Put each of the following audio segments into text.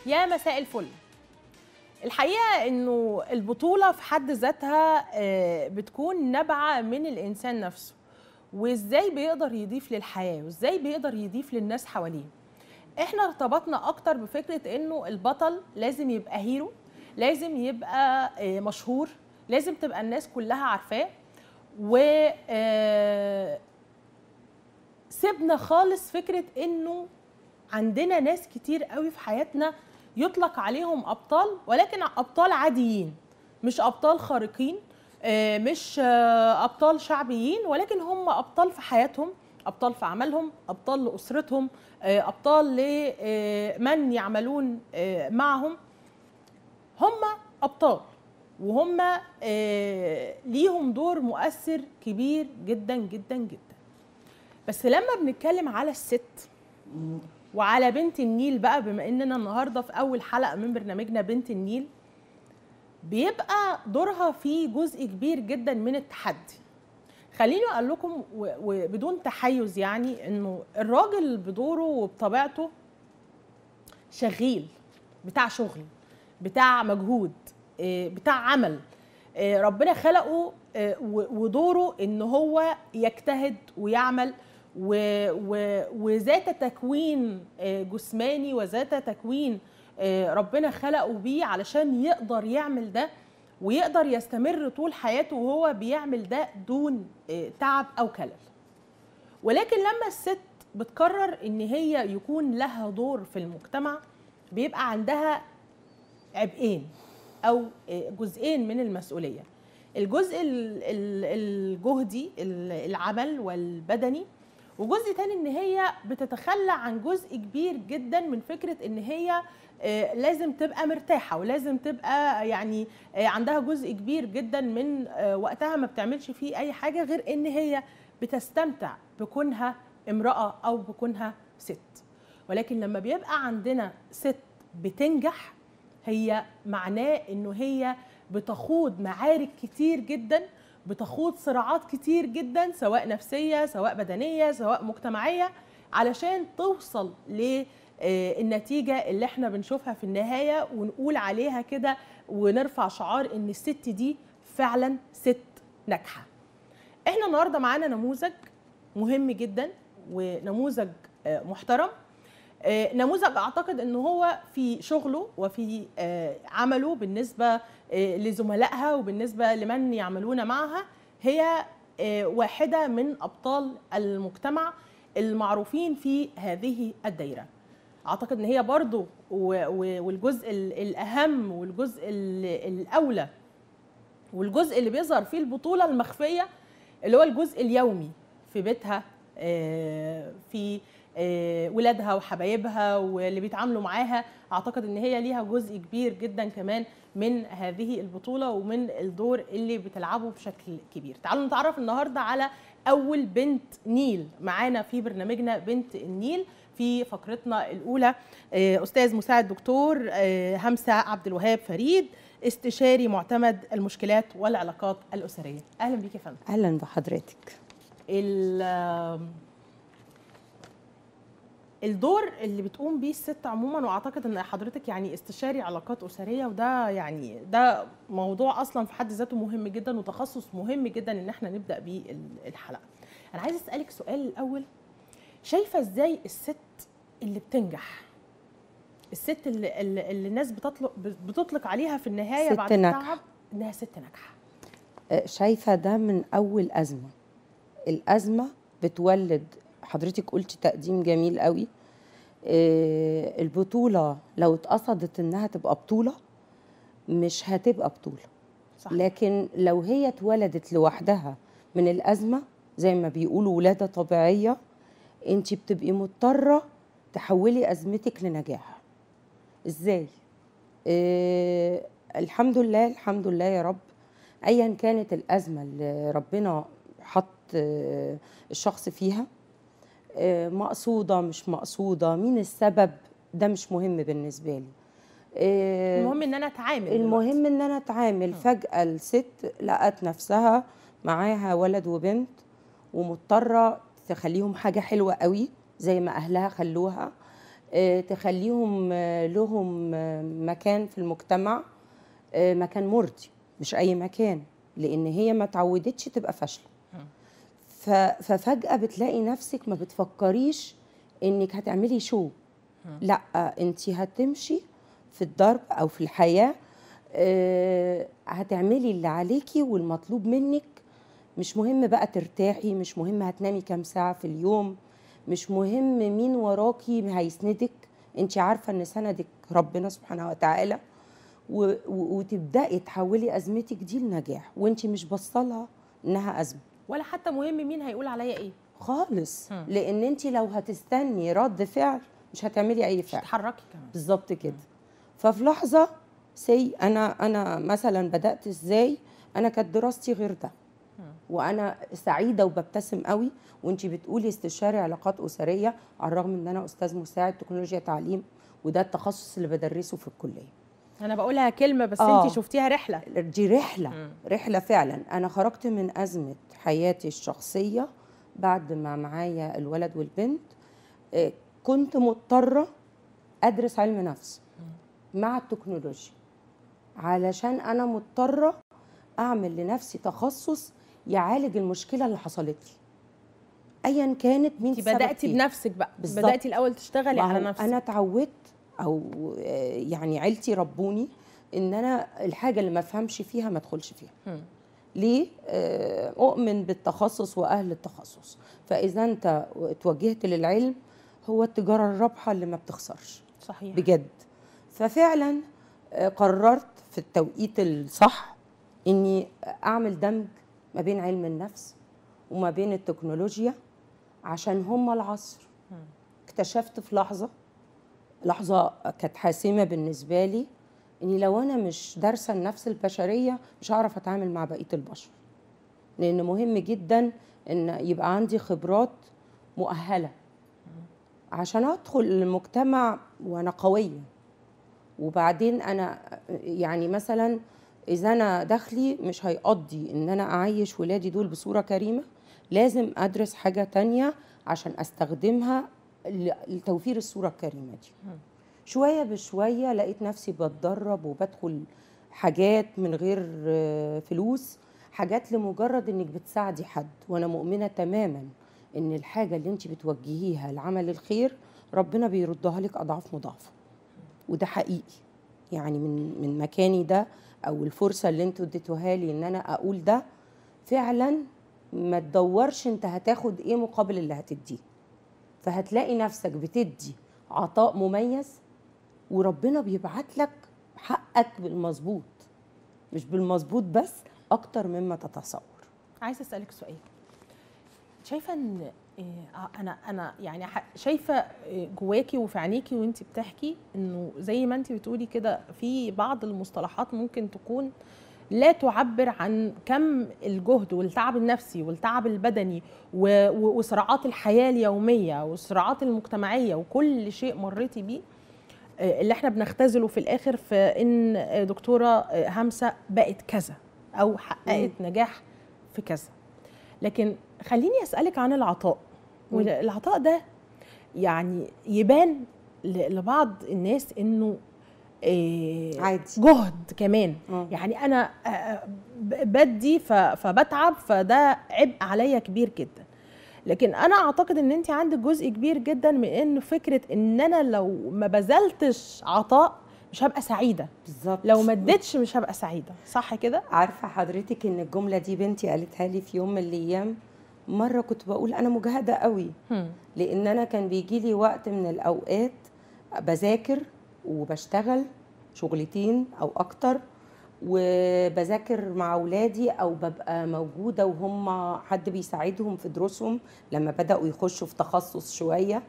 يا مساء الفل الحقيقه انه البطوله في حد ذاتها آه، بتكون نابعه من الانسان نفسه وازاي بيقدر يضيف للحياه وازاي بيقدر يضيف للناس حواليه احنا ارتبطنا اكتر بفكره انه البطل لازم يبقى هيرو لازم يبقى آه، مشهور لازم تبقى الناس كلها عارفاه و آه، سيبنا خالص فكره انه عندنا ناس كتير قوي في حياتنا يطلق عليهم ابطال ولكن ابطال عاديين مش ابطال خارقين آه، مش آه، ابطال شعبيين ولكن هم ابطال في حياتهم ابطال في عملهم ابطال لاسرتهم آه، ابطال لمن يعملون آه، معهم هم ابطال وهم آه، ليهم دور مؤثر كبير جدا جدا جدا بس لما بنتكلم على الست وعلى بنت النيل بقى بما اننا النهارده في اول حلقه من برنامجنا بنت النيل بيبقى دورها فيه جزء كبير جدا من التحدي خليني اقول لكم و- وبدون تحيز يعني انه الراجل بدوره وبطبيعته شغيل بتاع شغل بتاع مجهود آه، بتاع عمل آه، ربنا خلقه آه، و- ودوره ان هو يجتهد ويعمل و- و- وذات تكوين آه، جسماني وذات تكوين آه، ربنا خلقه بيه علشان يقدر يعمل ده ويقدر يستمر طول حياته وهو بيعمل ده دون آه، تعب او كلل ولكن لما الست بتقرر ان هي يكون لها دور في المجتمع بيبقى عندها عبئين او آه، جزئين من المسؤوليه الجزء ال- ال- الجهدي ال- العمل والبدني وجزء تاني ان هي بتتخلى عن جزء كبير جدا من فكره ان هي آه، لازم تبقى مرتاحه ولازم تبقى يعني آه، عندها جزء كبير جدا من آه، وقتها ما بتعملش فيه اي حاجه غير ان هي بتستمتع بكونها امراه او بكونها ست ولكن لما بيبقى عندنا ست بتنجح هي معناه انه هي بتخوض معارك كتير جدا بتخوض صراعات كتير جدا سواء نفسيه سواء بدنيه سواء مجتمعيه علشان توصل للنتيجه اللي احنا بنشوفها في النهايه ونقول عليها كده ونرفع شعار ان الست دي فعلا ست ناجحه احنا النهارده معانا نموذج مهم جدا ونموذج آه، محترم آه، نموذج اعتقد ان هو في شغله وفي آه، عمله بالنسبه آه، لزملائها وبالنسبه لمن يعملون معها هي آه، واحده من ابطال المجتمع المعروفين في هذه الدايره اعتقد ان هي برضو و- و- والجزء ال- الاهم والجزء ال- الاولى والجزء اللي بيظهر فيه البطوله المخفيه اللي هو الجزء اليومي في بيتها آه، في آه، ولادها وحبايبها واللي بيتعاملوا معاها اعتقد ان هي ليها جزء كبير جدا كمان من هذه البطوله ومن الدور اللي بتلعبه بشكل كبير تعالوا نتعرف النهارده على اول بنت نيل معانا في برنامجنا بنت النيل في فقرتنا الاولى آه، استاذ مساعد دكتور آه، همسه عبد الوهاب فريد استشاري معتمد المشكلات والعلاقات الاسريه اهلا بيك يا فندم اهلا بحضرتك ال- الدور اللي بتقوم بيه الست عموما واعتقد ان حضرتك يعني استشاري علاقات اسريه وده يعني ده موضوع اصلا في حد ذاته مهم جدا وتخصص مهم جدا ان احنا نبدا بيه ال- الحلقه. انا عايزه اسالك سؤال الاول شايفه ازاي الست اللي بتنجح الست اللي, اللي اللي الناس بتطلق بتطلق عليها في النهايه ست بعد ناجحة. التعب انها ست ناجحه. آه، شايفه ده من اول ازمه الازمه بتولد حضرتك قلتي تقديم جميل قوي آه، البطوله لو اتقصدت انها تبقى بطوله مش هتبقى بطوله صح لكن لو هي اتولدت لوحدها من الازمه زي ما بيقولوا ولاده طبيعيه انت بتبقي مضطره تحولي ازمتك لنجاح ازاي آه الحمد لله الحمد لله يا رب ايا كانت الازمه اللي ربنا حط آه، الشخص فيها آه، مقصوده مش مقصوده مين السبب ده مش مهم بالنسبه لي آه، المهم ان انا اتعامل دلوقتي. المهم ان انا اتعامل فجاه الست لقت نفسها معاها ولد وبنت ومضطره تخليهم حاجه حلوه قوي زي ما اهلها خلوها آه، تخليهم آه، لهم آه، مكان في المجتمع آه، مكان مرضي مش اي مكان لان هي ما تعودتش تبقى فاشله ف- ففجاه بتلاقي نفسك ما بتفكريش انك هتعملي شو لا انت هتمشي في الضرب او في الحياه آه، هتعملي اللي عليكي والمطلوب منك مش مهم بقى ترتاحي مش مهم هتنامي كام ساعه في اليوم مش مهم مين وراكي هيسندك انت عارفه ان سندك ربنا سبحانه وتعالى و- و- وتبداي تحولي ازمتك دي لنجاح وانت مش باصه انها ازمه ولا حتى مهم مين هيقول عليا ايه خالص مم. لان انت لو هتستني رد فعل مش هتعملي اي مش فعل تتحركي كمان بالظبط كده ففي لحظه سي انا انا مثلا بدات ازاي انا كانت دراستي غير ده وانا سعيده وببتسم قوي وانت بتقولي استشاري علاقات اسريه على الرغم ان انا استاذ مساعد تكنولوجيا تعليم وده التخصص اللي بدرسه في الكليه انا بقولها كلمه بس آه. انت شفتيها رحله دي رحله مم. رحله فعلا انا خرجت من ازمه حياتي الشخصيه بعد ما معايا الولد والبنت آه، كنت مضطره ادرس علم نفس مع التكنولوجيا علشان انا مضطره اعمل لنفسي تخصص يعالج المشكله اللي حصلت لي ايا كانت مين انت السبب بداتي فيها. بنفسك بقى بالظبط. بداتي الاول تشتغلي ما على هو نفسك انا اتعودت او آه، يعني عيلتي ربوني ان انا الحاجه اللي ما افهمش فيها ما ادخلش فيها مم. ليه آه، اؤمن بالتخصص واهل التخصص فاذا انت اتوجهت للعلم هو التجاره الرابحه اللي ما بتخسرش صحيح بجد ففعلا آه، قررت في التوقيت الصح اني اعمل دمج ما بين علم النفس وما بين التكنولوجيا عشان هما العصر اكتشفت في لحظه لحظه كانت حاسمه بالنسبه لي اني لو انا مش دارسه النفس البشريه مش هعرف اتعامل مع بقيه البشر لان مهم جدا ان يبقى عندي خبرات مؤهله عشان ادخل المجتمع وانا قويه وبعدين انا يعني مثلا اذا انا دخلي مش هيقضي ان انا اعيش ولادي دول بصوره كريمه لازم ادرس حاجه تانية عشان استخدمها ل- لتوفير الصوره الكريمه دي شويه بشويه لقيت نفسي بتدرب وبدخل حاجات من غير آه، فلوس حاجات لمجرد انك بتساعدي حد وانا مؤمنه تماما ان الحاجه اللي انت بتوجهيها لعمل الخير ربنا بيردها لك اضعاف مضاعفه وده حقيقي يعني من من مكاني ده او الفرصه اللي انتوا اديتوها لي ان انا اقول ده فعلا ما تدورش انت هتاخد ايه مقابل اللي هتديه فهتلاقي نفسك بتدي عطاء مميز وربنا بيبعت لك حقك بالمظبوط مش بالمظبوط بس اكتر مما تتصور عايزه اسالك سؤال شايفه ان إيه، آه، انا انا يعني ح- شايفه إيه، جواكي وفي عينيكي وانت بتحكي انه زي ما انت بتقولي كده في بعض المصطلحات ممكن تكون لا تعبر عن كم الجهد والتعب النفسي والتعب البدني و- و- وصراعات الحياه اليوميه والصراعات المجتمعيه وكل شيء مريتي بيه آه، اللي احنا بنختزله في الاخر في ان آه، دكتوره آه، همسه بقت كذا او حققت نجاح في كذا لكن خليني اسالك عن العطاء مم. والعطاء ده يعني يبان ل- لبعض الناس انه آه، عادي جهد كمان آه. يعني انا آه، آه، ب- بدي ف- فبتعب فده عبء عليا كبير جدا لكن انا اعتقد ان انت عندك جزء كبير جدا من انه فكره ان انا لو ما بذلتش عطاء مش هبقى سعيده بالظبط لو ما اديتش مش هبقى سعيده صح كده عارفه حضرتك ان الجمله دي بنتي قالتها لي في يوم من الايام مره كنت بقول انا مجهده قوي لان انا كان بيجي لي وقت من الاوقات بذاكر وبشتغل شغلتين او اكتر وبذاكر مع اولادي او ببقى موجوده وهم حد بيساعدهم في دروسهم لما بداوا يخشوا في تخصص شويه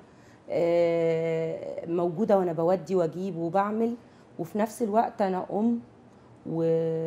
آه، موجوده وانا بودي واجيب وبعمل وفي نفس الوقت انا ام و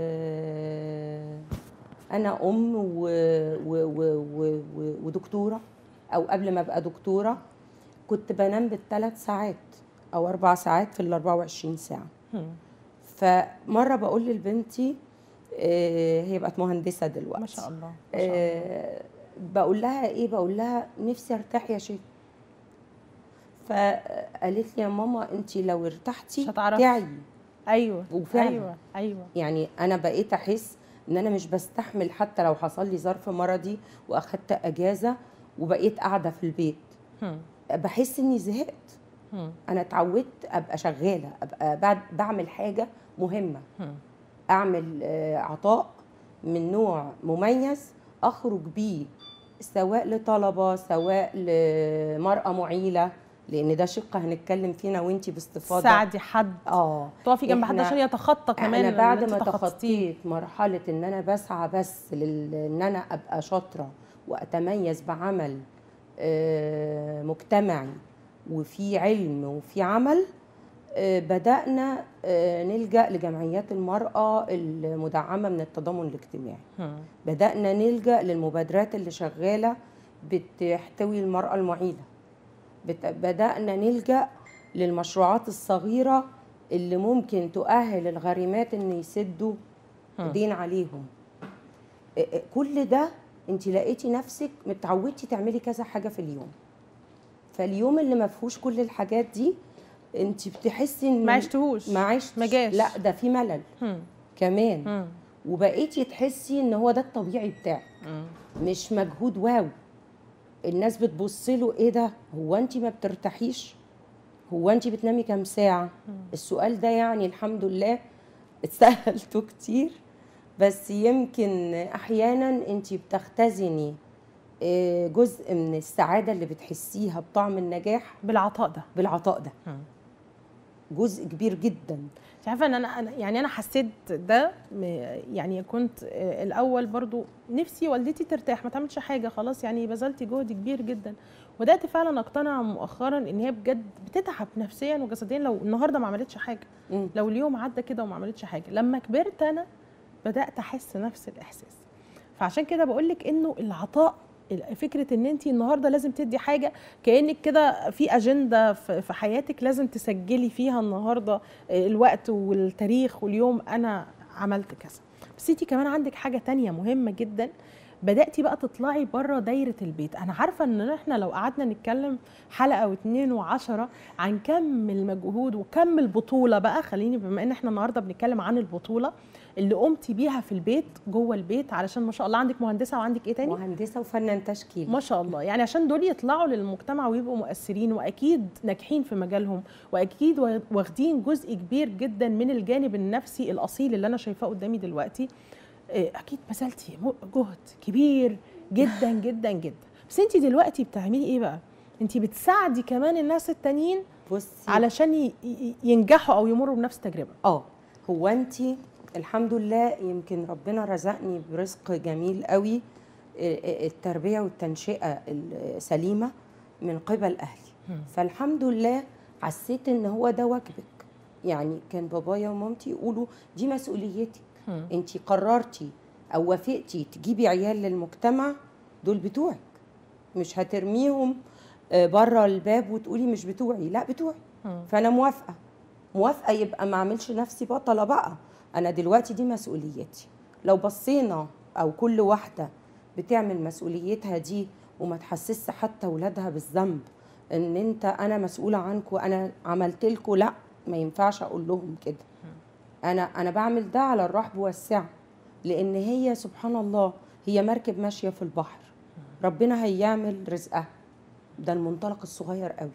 انا ام و... و... و... و... و... ودكتوره او قبل ما ابقى دكتوره كنت بنام بالثلاث ساعات او اربع ساعات في ال 24 ساعه فمره بقول لبنتي آه، هي بقت مهندسه دلوقتي ما شاء الله ما شاء الله آه، بقول لها ايه بقول لها نفسي ارتاح يا شيخ فقالت لي يا ماما انت لو ارتحتي مش هتعرفي. تعي ايوه وفعلا. ايوه ايوه يعني انا بقيت احس ان انا مش بستحمل حتى لو حصل لي ظرف مرضي واخدت اجازه وبقيت قاعده في البيت هم. بحس اني زهقت هم. انا اتعودت ابقى شغاله ابقى بعد بعمل حاجه مهمه هم. اعمل آه، عطاء من نوع مميز اخرج بيه سواء لطلبه سواء لمراه معيله لان ده شق هنتكلم فينا وانتي باستفاضه ساعدي حد اه تقفي جنب حد إحنا- عشان يتخطى كمان انا بعد اللي ما انت تخطيه. تخطيت مرحله ان انا بسعى بس لل... ان انا ابقى شاطره واتميز بعمل آه، مجتمعي وفي علم وفي عمل آه، بدانا آه، نلجا لجمعيات المراه المدعمه من التضامن الاجتماعي هم. بدانا نلجا للمبادرات اللي شغاله بتحتوي المراه المعيله بت- بدانا نلجا للمشروعات الصغيره اللي ممكن تؤهل الغارمات ان يسدوا هم. دين عليهم إ- إ- كل ده انت لقيتي نفسك متعودتي تعملي كذا حاجه في اليوم فاليوم اللي ما فيهوش كل الحاجات دي انت بتحسي ان ما عشتهوش ما عشتش ما جاش. لا ده في ملل هم. كمان هم. وبقيتي تحسي ان هو ده الطبيعي بتاعك هم. مش مجهود واو الناس بتبص له ايه ده هو انت ما بترتاحيش هو انت بتنامي كام ساعه السؤال ده يعني الحمد لله اتسالته كتير بس يمكن احيانا انت بتختزني آه، جزء من السعاده اللي بتحسيها بطعم النجاح بالعطاء ده بالعطاء ده هم. جزء كبير جدا انت عارفه ان انا أنا- يعني انا حسيت ده م- يعني كنت آه، الاول برضو نفسي والدتي ترتاح ما تعملش حاجه خلاص يعني بذلتي جهد كبير جدا وبدات فعلا اقتنع مؤخرا ان هي بجد بتتعب نفسيا وجسديا لو النهارده ما عملتش حاجه مم. لو اليوم عدى كده وما عملتش حاجه لما كبرت انا بدات احس نفس الاحساس فعشان كده بقول لك انه العطاء ال- فكره ان انت النهارده لازم تدي حاجه كانك كده في اجنده في في حياتك لازم تسجلي فيها النهارده الوقت والتاريخ واليوم انا عملت كذا بس انت كمان عندك حاجه تانية مهمه جدا بداتي بقى تطلعي بره دايره البيت انا عارفه ان احنا لو قعدنا نتكلم حلقه واتنين وعشرة عن كم المجهود وكم البطوله بقى خليني بما ان احنا النهارده بنتكلم عن البطوله اللي قمتي بيها في البيت جوه البيت علشان ما شاء الله عندك مهندسه وعندك ايه تاني مهندسه وفنان تشكيل ما شاء الله يعني عشان دول يطلعوا للمجتمع ويبقوا مؤثرين واكيد ناجحين في مجالهم واكيد وا- واخدين جزء كبير جدا من الجانب النفسي الاصيل اللي انا شايفاه قدامي دلوقتي آه، اكيد بذلتي م- جهد كبير جدا جدا جدا بس انت دلوقتي بتعملي ايه بقى انت بتساعدي كمان الناس التانيين بصي علشان ي- ي- ينجحوا او يمروا بنفس التجربه اه هو انت الحمد لله يمكن ربنا رزقني برزق جميل قوي ال- التربيه والتنشئه السليمه من قبل اهلي مم. فالحمد لله حسيت ان هو ده واجبك يعني كان بابايا ومامتي يقولوا دي مسؤوليتك مم. انت قررتي او وافقتي تجيبي عيال للمجتمع دول بتوعك مش هترميهم بره الباب وتقولي مش بتوعي لا بتوعي مم. فانا موافقه موافقه يبقى ما اعملش نفسي بطله بقى انا دلوقتي دي مسؤوليتي لو بصينا او كل واحده بتعمل مسؤوليتها دي وما تحسسش حتى ولادها بالذنب ان انت انا مسؤوله عنكم انا عملت لكم لا ما ينفعش اقول لهم كده انا انا بعمل ده على الرحب والسعه لان هي سبحان الله هي مركب ماشيه في البحر ربنا هيعمل رزقها ده المنطلق الصغير قوي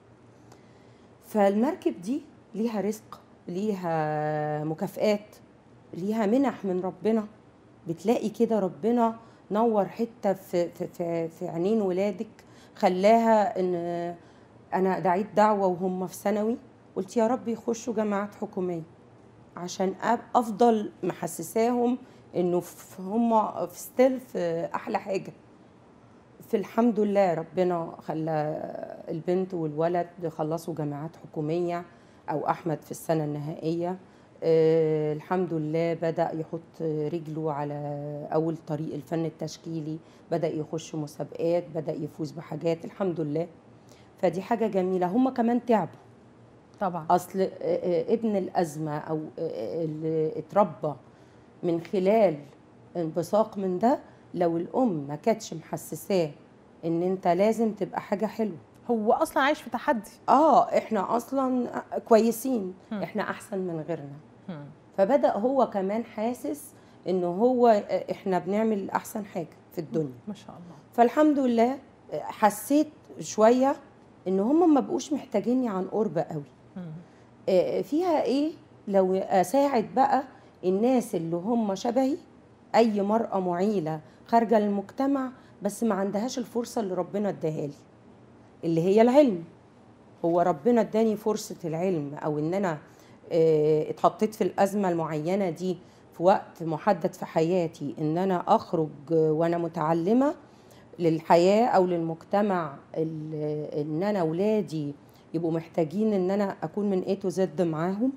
فالمركب دي ليها رزق ليها مكافآت ليها منح من ربنا بتلاقي كده ربنا نور حته في في في, في عينين ولادك خلاها ان انا دعيت دعوه وهم في ثانوي قلت يا رب يخشوا جامعات حكوميه عشان أب- افضل محسساهم انه في- هم في ستيل في احلى حاجه في الحمد لله ربنا خلى البنت والولد خلصوا جامعات حكوميه او احمد في السنه النهائيه آه الحمد لله بدا يحط رجله على اول طريق الفن التشكيلي بدا يخش مسابقات بدا يفوز بحاجات الحمد لله فدي حاجه جميله هم كمان تعبوا طبعا اصل آه، آه، ابن الازمه او آه، آه، اللي اتربى من خلال انبثاق من ده لو الام ما كانتش محسساه ان انت لازم تبقى حاجه حلوه هو اصلا عايش في تحدي اه احنا اصلا كويسين هم. احنا احسن من غيرنا مم. فبدا هو كمان حاسس انه هو احنا بنعمل احسن حاجه في الدنيا ما شاء الله فالحمد لله حسيت شويه ان هم ما بقوش محتاجيني عن قرب قوي مم. آه، فيها ايه لو اساعد بقى الناس اللي هم شبهي اي مرأة معيلة خارجة للمجتمع بس ما عندهاش الفرصة اللي ربنا اداها لي اللي هي العلم هو ربنا اداني فرصة العلم او ان انا آه، اتحطيت في الازمة المعينة دي في وقت محدد في حياتي ان انا اخرج آه، وانا متعلمة للحياة او للمجتمع ال- ان انا ولادي يبقوا محتاجين ان انا اكون من A to Z معاهم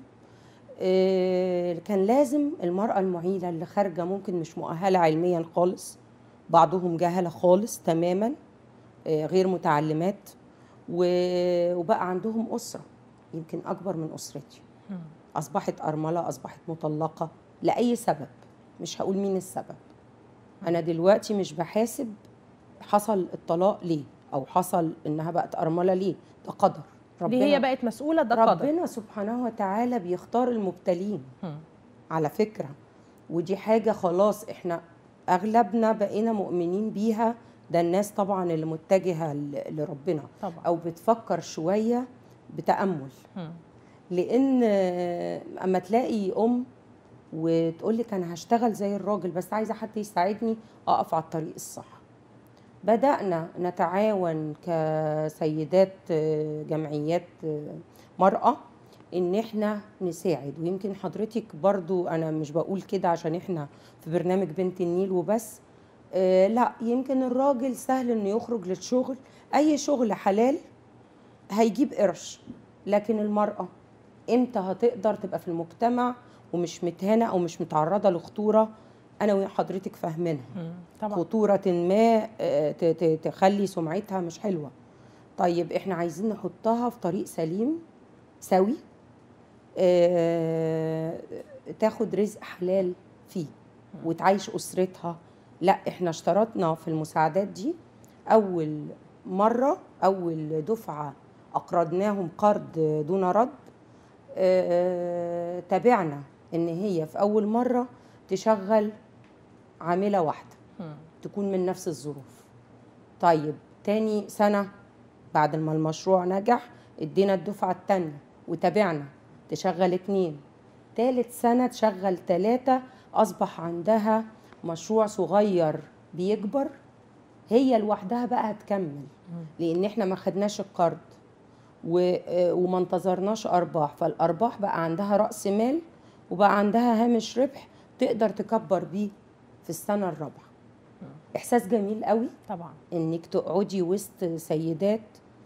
آه، كان لازم المرأة المعيلة اللي خارجة ممكن مش مؤهلة علميا خالص بعضهم جهلة خالص تماما آه، غير متعلمات و- وبقى عندهم أسرة يمكن أكبر من أسرتي مم. أصبحت أرملة أصبحت مطلقة لأي سبب مش هقول مين السبب أنا دلوقتي مش بحاسب حصل الطلاق ليه أو حصل إنها بقت أرملة ليه ده قدر ليه هي بقت مسؤوله ده قدر ربنا سبحانه وتعالى بيختار المبتلين مم. على فكرة ودي حاجة خلاص احنا اغلبنا بقينا مؤمنين بيها ده الناس طبعا اللي متجهة ل- لربنا طبعا او بتفكر شوية بتأمل مم. لان آه، اما تلاقي ام وتقول لك انا هشتغل زي الراجل بس عايزة حد يساعدني اقف على الطريق الصح بدأنا نتعاون كسيدات آه، جمعيات آه، مرأة ان احنا نساعد ويمكن حضرتك برضو انا مش بقول كده عشان احنا في برنامج بنت النيل وبس آه لا يمكن الراجل سهل انه يخرج للشغل اي شغل حلال هيجيب قرش لكن المرأة امتى هتقدر تبقى في المجتمع ومش متهانة او مش متعرضة لخطورة انا وحضرتك فاهمينها مم. طبعا خطورة ما آه، ت- ت- تخلي سمعتها مش حلوة طيب احنا عايزين نحطها في طريق سليم سوي آه، تاخد رزق حلال فيه وتعيش أسرتها لا احنا اشترطنا في المساعدات دي أول مرة أول دفعة أقرضناهم قرض دون رد آه، تابعنا إن هي في أول مرة تشغل عاملة واحدة مم. تكون من نفس الظروف طيب تاني سنة بعد ما المشروع نجح ادينا الدفعة التانية وتابعنا تشغل اتنين تالت سنة تشغل تلاتة أصبح عندها مشروع صغير بيكبر هي لوحدها بقى هتكمل لأن احنا ما خدناش القرض و- آه، وما انتظرناش أرباح فالأرباح بقى عندها رأس مال وبقى عندها هامش ربح تقدر تكبر بيه في السنة الرابعة إحساس جميل قوي طبعا انك تقعدي وسط سيدات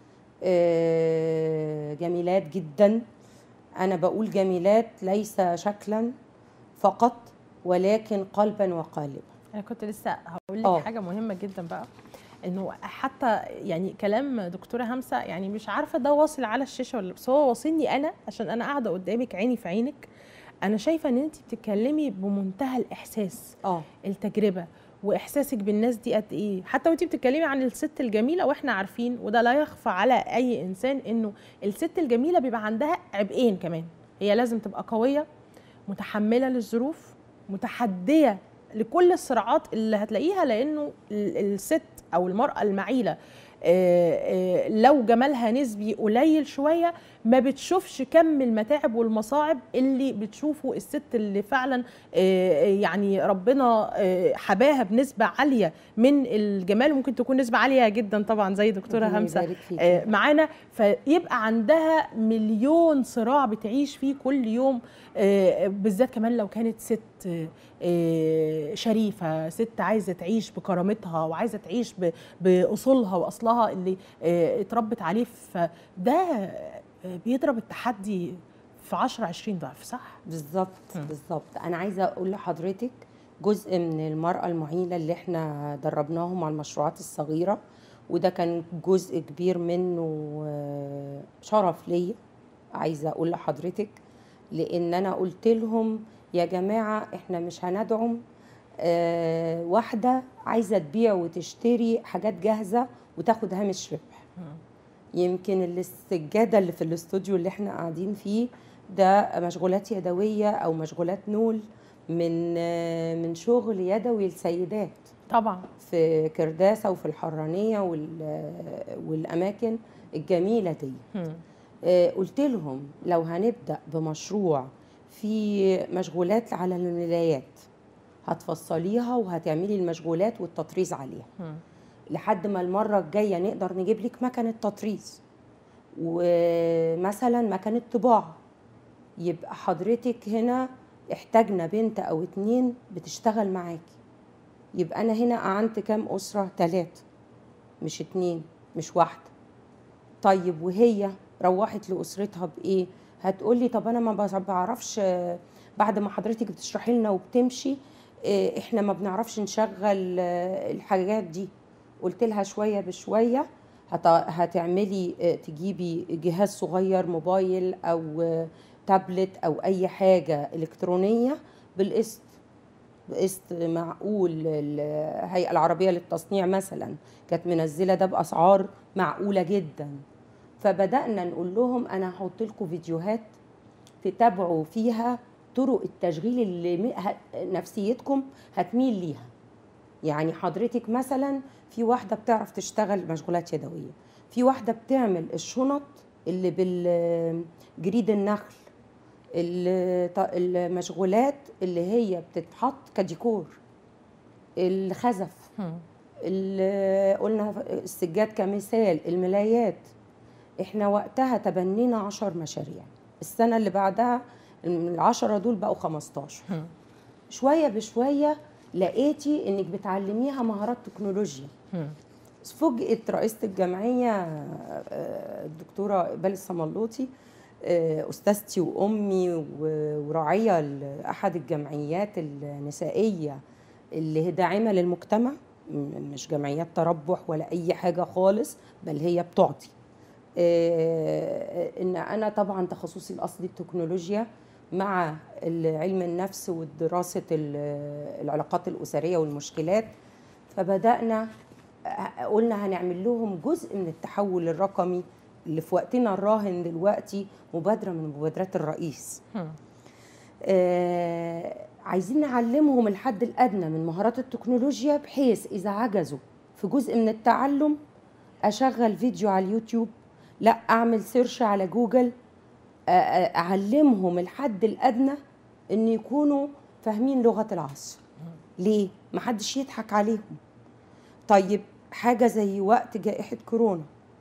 آه، جميلات جدا انا بقول جميلات ليس شكلا فقط ولكن قلبا وقالبا انا كنت لسه هقول لك آه. حاجه مهمه جدا بقى انه حتى يعني كلام دكتوره همسه يعني مش عارفه ده واصل على الشاشه ولا بس هو واصلني انا عشان انا قاعده قدامك عيني في عينك انا شايفه ان انت بتتكلمي بمنتهى الاحساس اه التجربه واحساسك بالناس دي قد ايه حتى وانت بتتكلمي عن الست الجميله واحنا عارفين وده لا يخفى على اي انسان انه الست الجميله بيبقى عندها عبئين كمان هي لازم تبقى قويه متحمله للظروف متحديه لكل الصراعات اللي هتلاقيها لانه ال- الست او المراه المعيله آه، آه، لو جمالها نسبي قليل شويه ما بتشوفش كم المتاعب والمصاعب اللي بتشوفه الست اللي فعلا آه، يعني ربنا آه، حباها بنسبه عاليه من الجمال ممكن تكون نسبه عاليه جدا طبعا زي دكتوره ربنا همسه يبارك فيكي. آه، معانا فيبقى عندها مليون صراع بتعيش فيه كل يوم آه، بالذات كمان لو كانت ست آه، آه، شريفة ست عايزة تعيش بكرامتها وعايزة تعيش ب- بأصولها وأصلها اللي آه، اتربت عليه فده آه، بيضرب التحدي في 10 20 ضعف صح؟ بالظبط مم. بالظبط انا عايزه اقول لحضرتك جزء من المراه المعيله اللي احنا دربناهم على المشروعات الصغيره وده كان جزء كبير منه آه، شرف ليا عايزه اقول لحضرتك لان انا قلت لهم يا جماعه احنا مش هندعم آه، واحده عايزه تبيع وتشتري حاجات جاهزه وتاخد هامش ربح يمكن السجاده اللي في الاستوديو اللي احنا قاعدين فيه ده مشغولات يدويه او مشغولات نول من من شغل يدوي السيدات طبعا في كرداسه وفي الحرانيه وال- والاماكن الجميله دي مم. آه، قلت لهم لو هنبدا بمشروع في مشغولات على الملايات هتفصليها وهتعملي المشغولات والتطريز عليها مم. لحد ما المره الجايه نقدر نجيب لك مكنه تطريز ومثلا مكنه طباعه يبقى حضرتك هنا احتاجنا بنت او اتنين بتشتغل معاكي يبقى انا هنا اعنت كام اسره ثلاثه مش اتنين مش واحده طيب وهي روحت لاسرتها بايه هتقولي طب انا ما بع- بعرفش آه، بعد ما حضرتك بتشرحي لنا وبتمشي آه، احنا ما بنعرفش نشغل آه، الحاجات دي قلت لها شويه بشويه هت- هتعملي آه، تجيبي جهاز صغير موبايل او آه، تابلت او اي حاجه الكترونيه بالقسط بقسط معقول الهيئه العربيه للتصنيع مثلا كانت منزله ده باسعار معقوله جدا فبدانا نقول لهم انا هحط لكم فيديوهات تتابعوا فيها طرق التشغيل اللي م- ه- نفسيتكم هتميل ليها يعني حضرتك مثلا في واحده بتعرف تشتغل مشغولات يدويه في واحده بتعمل الشنط اللي بالجريد النخل الط- المشغولات اللي هي بتتحط كديكور الخزف مم. ال- قلنا السجاد كمثال الملايات احنا وقتها تبنينا عشر مشاريع السنة اللي بعدها العشرة دول بقوا 15 مم. شوية بشوية لقيتي انك بتعلميها مهارات تكنولوجيا مم. فوجئت رئيسة الجمعية آه، الدكتورة إقبال الصملوطي آه، أستاذتي وأمي و- وراعية لأحد الجمعيات النسائية اللي هي داعمة للمجتمع م- مش جمعيات تربح ولا أي حاجة خالص بل هي بتعطي آه، إن أنا طبعا تخصصي الأصلي التكنولوجيا مع علم النفس ودراسة ال- العلاقات الأسرية والمشكلات فبدأنا قلنا هنعمل لهم جزء من التحول الرقمي اللي في وقتنا الراهن دلوقتي مبادرة من مبادرات الرئيس مم. آه عايزين نعلمهم الحد الأدنى من مهارات التكنولوجيا بحيث إذا عجزوا في جزء من التعلم أشغل فيديو على اليوتيوب لا أعمل سيرش على جوجل آه، آه، أعلمهم الحد الأدنى إن يكونوا فاهمين لغة العصر ليه؟ محدش يضحك عليهم طيب حاجة زي وقت جائحة كورونا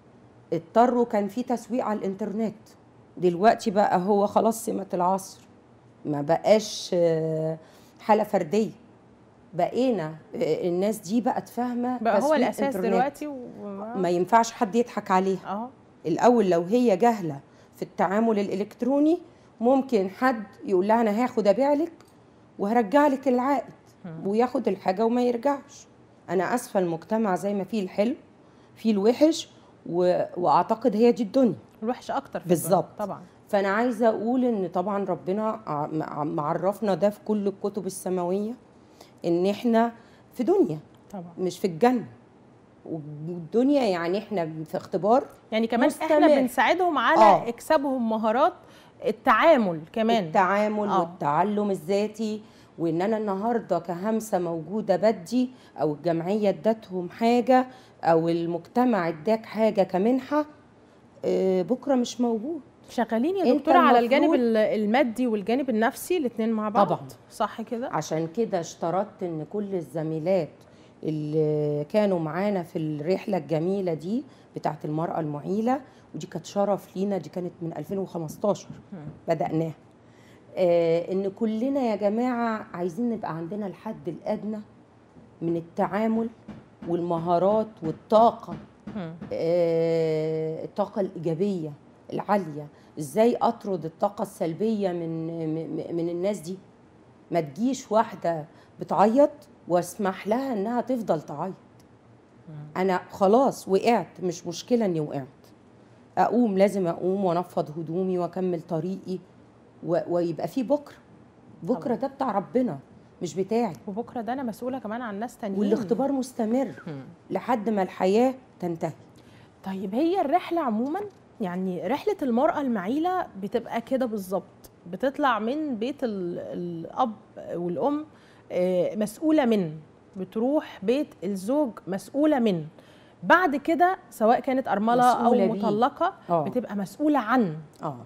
اضطروا كان في تسويق على الانترنت دلوقتي بقى هو خلاص سمة العصر ما بقاش آه، حالة فردية بقينا آه، الناس دي بقت فاهمة بقى هو تسويق الاساس إنترنت. دلوقتي و... ما ينفعش حد يضحك عليها اه الاول لو هي جاهله في التعامل الالكتروني ممكن حد يقول لها انا هاخد ابيع لك وهرجع لك العائد وياخد الحاجه وما يرجعش انا اسفه المجتمع زي ما فيه الحلو فيه الوحش و... واعتقد هي دي الدنيا الوحش اكتر في بالظبط. الدنيا. طبعا فانا عايزه اقول ان طبعا ربنا ع- مع- معرفنا ده في كل الكتب السماويه ان احنا في دنيا طبعا مش في الجنه والدنيا يعني احنا في اختبار يعني كمان احنا مستمر. بنساعدهم على آه. اكسابهم مهارات التعامل كمان التعامل آه. والتعلم الذاتي وان انا النهارده كهمسه موجوده بدي او الجمعيه ادتهم حاجه او المجتمع اداك حاجه كمنحه آه، بكره مش موجود شغالين يا أنت دكتوره على المفروض- الجانب ال- المادي والجانب النفسي الاثنين مع بعض طبعاً. صح كده عشان كده اشترطت ان كل الزميلات اللي كانوا معانا في الرحله الجميله دي بتاعت المراه المعيله ودي كانت شرف لينا دي كانت من 2015 بدأناها آه ان كلنا يا جماعه عايزين نبقى عندنا الحد الادنى من التعامل والمهارات والطاقه مم. آه، الطاقة الإيجابية العالية إزاي أطرد الطاقة السلبية من م- من الناس دي ما تجيش واحدة بتعيط واسمح لها إنها تفضل تعيط أنا خلاص وقعت مش مشكلة إني وقعت أقوم لازم أقوم وأنفض هدومي وأكمل طريقي و- ويبقى في بكرة بكرة طبعاً. ده بتاع ربنا مش بتاعي وبكره ده انا مسؤوله كمان عن ناس تانيين والاختبار مستمر مم. لحد ما الحياة تنتهي طيب هي الرحلة عموما يعني رحلة المرأة المعيلة بتبقى كده بالظبط بتطلع من بيت ال- الأب والأم آه، مسؤولة من بتروح بيت الزوج مسؤولة من بعد كده سواء كانت أرملة أو مسؤولة بيه. مطلقة اه بتبقى مسؤولة عن اه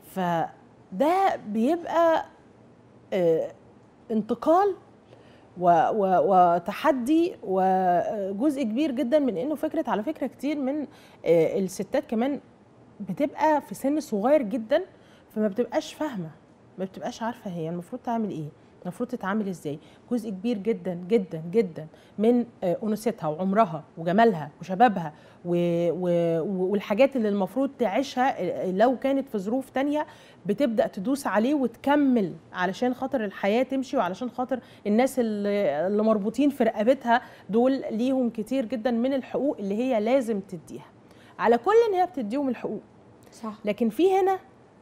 فده بيبقى آه، انتقال و و وتحدي وجزء كبير جدا من انه فكره على فكره كتير من آه، الستات كمان بتبقى في سن صغير جدا فما بتبقاش فاهمه ما بتبقاش عارفه هي المفروض تعمل ايه المفروض تتعامل ازاي جزء كبير جدا جدا جدا من آه، انوثتها وعمرها وجمالها وشبابها و و والحاجات اللي المفروض تعيشها آه، لو كانت في ظروف تانية بتبدا تدوس عليه وتكمل علشان خاطر الحياه تمشي وعلشان خاطر الناس اللي اللي مربوطين في رقبتها دول ليهم كتير جدا من الحقوق اللي هي لازم تديها على كل ان هي بتديهم الحقوق صح لكن في هنا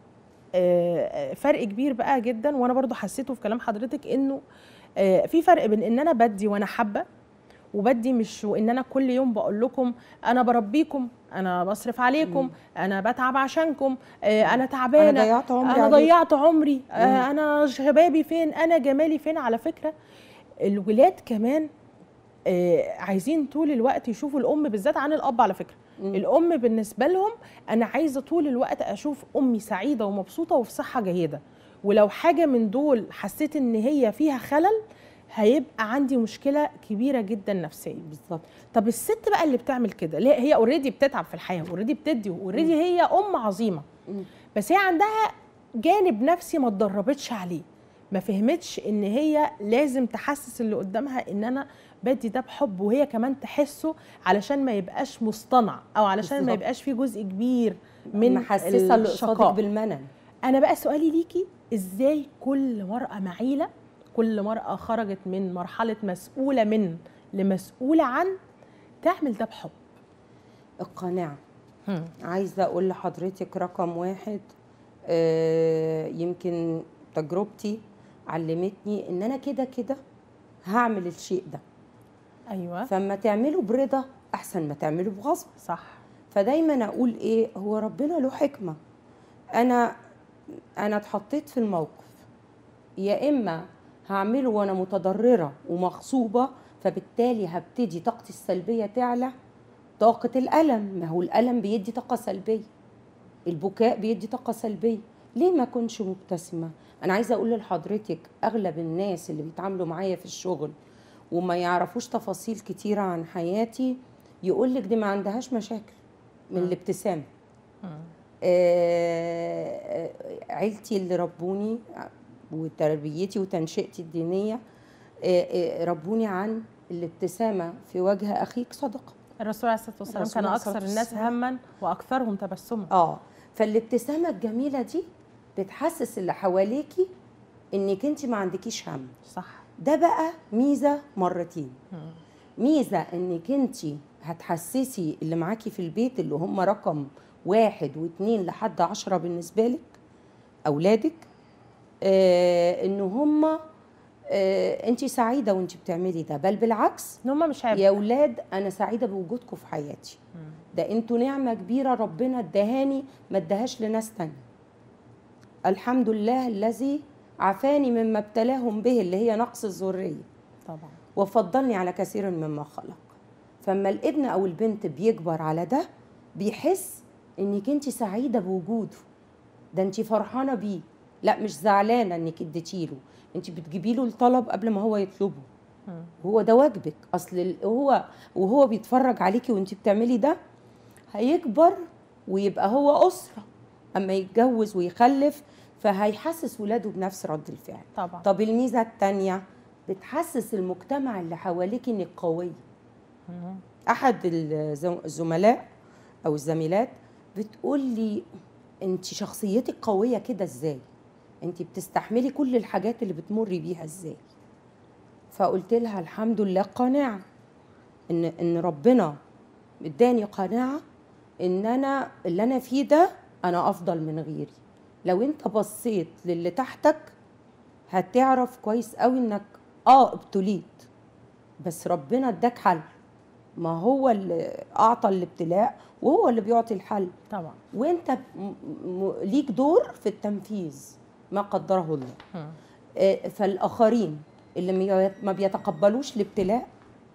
آه، فرق كبير بقى جدا وانا برضو حسيته في كلام حضرتك انه آه، في فرق بين ان انا بدي وانا حابه وبدي مش وان انا كل يوم بقول لكم انا بربيكم انا بصرف عليكم انا بتعب عشانكم آه، انا تعبانه انا ضيعت عمري انا عليك. ضيعت عمري مم. آه، انا شبابي فين انا جمالي فين على فكره الولاد كمان آه، عايزين طول الوقت يشوفوا الام بالذات عن الاب على فكره مم. الام بالنسبه لهم انا عايزه طول الوقت اشوف امي سعيده ومبسوطه وفي صحه جيده ولو حاجه من دول حسيت ان هي فيها خلل هيبقى عندي مشكله كبيره جدا نفسيه بالظبط طب الست بقى اللي بتعمل كده ليه هي اوريدي بتتعب في الحياه اوريدي بتدي اوريدي هي ام عظيمه مم. بس هي عندها جانب نفسي ما اتدربتش عليه ما فهمتش ان هي لازم تحسس اللي قدامها ان انا بدي ده بحب وهي كمان تحسه علشان ما يبقاش مصطنع او علشان ما بالظبط. يبقاش فيه جزء كبير من محسسه اللي قصادك الشقاء بالمنن انا بقى سؤالي ليكي ازاي كل مرأة معيلة كل مرأة خرجت من مرحلة مسؤولة من لمسؤولة عن تعمل ده بحب القناعه عايزه اقول لحضرتك رقم واحد آه، يمكن تجربتي علمتني ان انا كده كده هعمل الشيء ده ايوه فما تعمله برضا احسن ما تعمله بغصب صح فدايما اقول ايه هو ربنا له حكمه انا انا اتحطيت في الموقف يا اما هعمله وانا متضرره ومغصوبه فبالتالي هبتدي طاقتي السلبيه تعلى طاقه الالم ما هو الالم بيدي طاقه سلبيه البكاء بيدي طاقه سلبيه ليه ما اكونش مبتسمه انا عايزه اقول لحضرتك اغلب الناس اللي بيتعاملوا معايا في الشغل وما يعرفوش تفاصيل كتيره عن حياتي يقول لك دي ما عندهاش مشاكل من مم. الابتسامه مم. آه، عيلتي اللي ربوني وتربيتي وتنشئتي الدينيه آه، آه، ربوني عن الابتسامه في وجه اخيك صدقه الرسول عليه الصلاه والسلام الرسول كان عليه اكثر الصلاة الناس والسلام. هما واكثرهم تبسما اه فالابتسامه الجميله دي بتحسس اللي حواليكي انك انت ما عندكيش هم صح ده بقى ميزه مرتين مم. ميزه انك انت هتحسسي اللي معاكي في البيت اللي هم رقم واحد واثنين لحد عشرة بالنسبه لك اولادك آه ان هم آه انت سعيده وانت بتعملي ده بل بالعكس ان هم مش عيب يا اولاد انا سعيده بوجودكم في حياتي مم. ده انتوا نعمه كبيره ربنا ادهاني ما ادهاش لناس تانية الحمد لله الذي عافاني مما ابتلاهم به اللي هي نقص الذريه طبعا وفضلني على كثير مما خلق فما الابن او البنت بيكبر على ده بيحس انك انت سعيده بوجوده ده انت فرحانه بيه لا مش زعلانه انك اديتيله انت بتجيبي له الطلب قبل ما هو يطلبه مم. هو ده واجبك اصل ال- هو وهو بيتفرج عليكي وانت بتعملي ده هيكبر ويبقى هو اسره اما يتجوز ويخلف فهيحسس ولاده بنفس رد الفعل طبعا طب الميزه الثانيه بتحسس المجتمع اللي حواليك انك قويه مم. احد الزم- الزملاء او الزميلات بتقول لي انت شخصيتك قويه كده ازاي انت بتستحملي كل الحاجات اللي بتمري بيها ازاي فقلت لها الحمد لله قناعه ان ان ربنا اداني قناعه ان انا اللي انا فيه ده انا افضل من غيري لو انت بصيت للي تحتك هتعرف كويس قوي انك اه ابتليت بس ربنا اداك حل ما هو اللي اعطى الابتلاء وهو اللي بيعطي الحل طبعا وانت م- م- ليك دور في التنفيذ ما قدره الله مم. آه، فالاخرين اللي ما- ما بيتقبلوش الابتلاء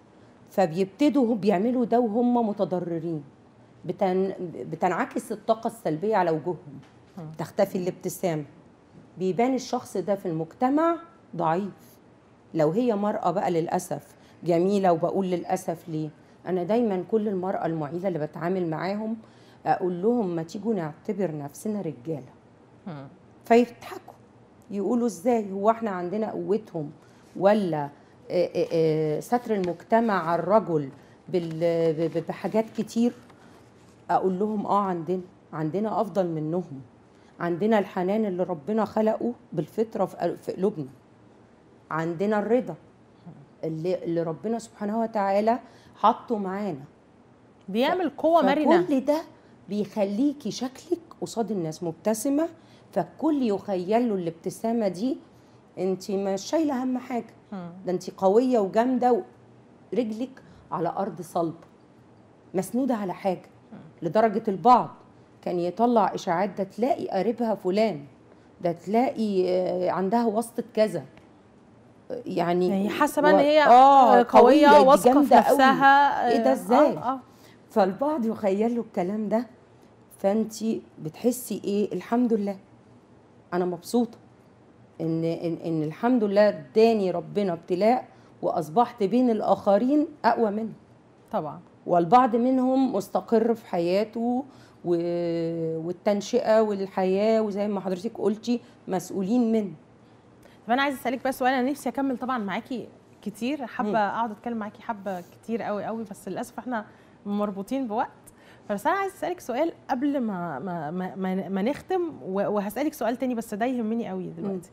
فبيبتدوا بيعملوا ده وهم متضررين بتن... بتنعكس الطاقة السلبية على وجوههم مم. تختفي الابتسامة بيبان الشخص ده في المجتمع ضعيف لو هي مرأة بقى للأسف جميلة وبقول للأسف ليه أنا دايما كل المرأة المعيلة اللي بتعامل معاهم أقول لهم ما تيجوا نعتبر نفسنا رجالة مم. فيضحكوا يقولوا ازاي هو احنا عندنا قوتهم ولا آه، آه، آه، ستر المجتمع على الرجل بال- ب- ب- بحاجات كتير اقول لهم اه عندنا عندنا افضل منهم عندنا الحنان اللي ربنا خلقه بالفطره في قل- في قلوبنا عندنا الرضا اللي, اللي ربنا سبحانه وتعالى حطه معانا بيعمل قوه مرنه فكل ده بيخليكي شكلك قصاد الناس مبتسمه فالكل يخيل له الابتسامه دي انت مش شايله هم حاجه مم. ده انت قويه وجامده ورجلك على ارض صلبه مسنوده على حاجه لدرجه البعض كان يطلع اشاعات ده تلاقي قريبها فلان ده تلاقي آه، عندها واسطه كذا آه، يعني يعني حاسه بقى ان هي آه، قويه دي واثقه في جامدة قوي. نفسها إيه ده آه، إزاي؟ اه, آه. فالبعض يخيل له الكلام ده فانت بتحسي ايه الحمد لله انا مبسوطه ان ان, إن الحمد لله اداني ربنا ابتلاء واصبحت بين الاخرين اقوى منه طبعا والبعض منهم مستقر في حياته و... والتنشئه والحياه وزي ما حضرتك قلتي مسؤولين منه طب انا عايزه اسالك بس سؤال انا نفسي اكمل طبعا معاكي كتير حابه مم. اقعد اتكلم معاكي حبه كتير قوي قوي بس للاسف احنا مربوطين بوقت بس انا عايزه اسالك سؤال قبل ما ما ما, ما, ما نختم و- وهسالك سؤال تاني بس ده يهمني قوي دلوقتي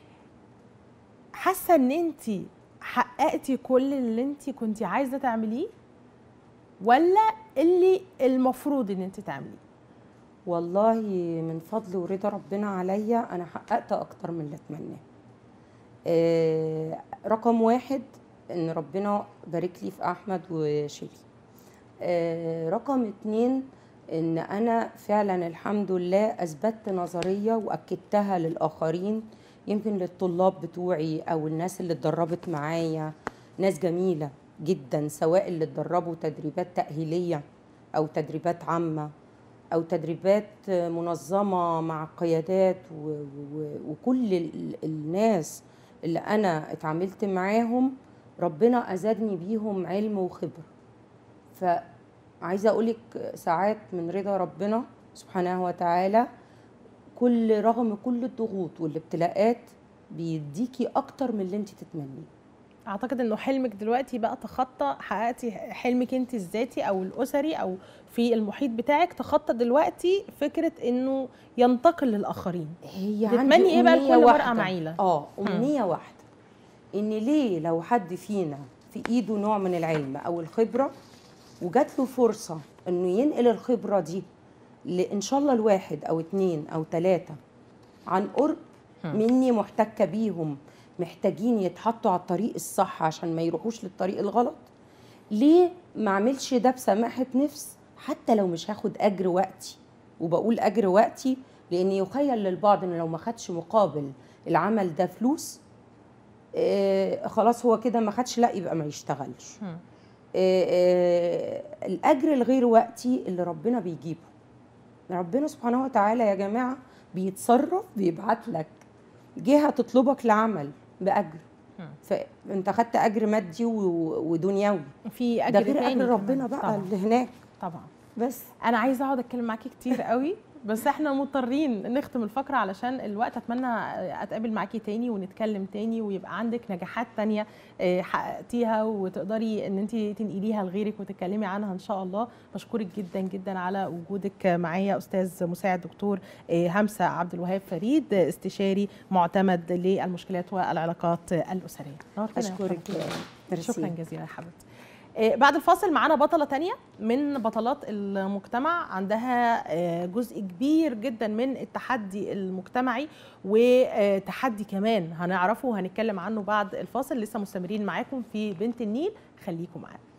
حاسه ان انت حققتي كل اللي انت كنت عايزه تعمليه ولا اللي المفروض ان انت تعمليه والله من فضل ورضا ربنا عليا انا حققت اكتر من اللي اتمناه آه، رقم واحد ان ربنا بارك لي في احمد وشيري آه، رقم اتنين ان انا فعلا الحمد لله اثبتت نظريه واكدتها للاخرين يمكن للطلاب بتوعي او الناس اللي اتدربت معايا ناس جميله جدا سواء اللي اتدربوا تدريبات تاهيليه او تدريبات عامه او تدريبات منظمه مع قيادات و- و- وكل ال- الناس اللي انا اتعاملت معاهم ربنا ازادني بيهم علم وخبره فعايزه اقولك ساعات من رضا ربنا سبحانه وتعالى كل رغم كل الضغوط والابتلاءات بيديكي اكتر من اللي انت تتمنيه اعتقد انه حلمك دلوقتي بقى تخطى حققتي حلمك انت الذاتي او الاسري او في المحيط بتاعك تخطى دلوقتي فكره انه ينتقل للاخرين هي بتتمني عندي إيه بقى أمنية لكل مرأة واحدة. معيلة؟ اه امنيه واحده ان ليه لو حد فينا في ايده نوع من العلم او الخبره وجات له فرصه انه ينقل الخبره دي لان شاء الله الواحد او اتنين او تلاته عن قرب هم. مني محتكه بيهم محتاجين يتحطوا على الطريق الصح عشان ما يروحوش للطريق الغلط ليه ما اعملش ده بسماحه نفس حتى لو مش هاخد اجر وقتي وبقول اجر وقتي لان يخيل للبعض ان لو ما خدش مقابل العمل ده فلوس آه خلاص هو كده ما خدش لا يبقى ما يشتغلش هم. آه آه الاجر الغير وقتي اللي ربنا بيجيبه ربنا سبحانه وتعالى يا جماعه بيتصرف بيبعت لك جهه تطلبك لعمل باجر هم. فانت خدت اجر مادي و- ودنيوي في اجر ده غير تاني اجر ربنا كمان. بقى طبعا اللي هناك طبعا بس انا عايزه اقعد اتكلم معاكي كتير قوي بس احنا مضطرين نختم الفقره علشان الوقت اتمنى اتقابل معاكي تاني ونتكلم تاني ويبقى عندك نجاحات تانية آه، حققتيها وتقدري ان انت تنقليها لغيرك وتتكلمي عنها ان شاء الله بشكرك جدا جدا على وجودك معايا استاذ مساعد دكتور آه، همسه عبد الوهاب فريد آه، استشاري معتمد للمشكلات والعلاقات الاسريه نورتينا يا اشكرك حبيبتي. ميرسي. شكرا جزيلا يا حبيبتي آه، بعد الفاصل معانا بطلة تانية من بطلات المجتمع عندها آه، جزء كبير جدا من التحدي المجتمعي وتحدي كمان هنعرفه وهنتكلم عنه بعد الفاصل لسه مستمرين معاكم في بنت النيل خليكم معانا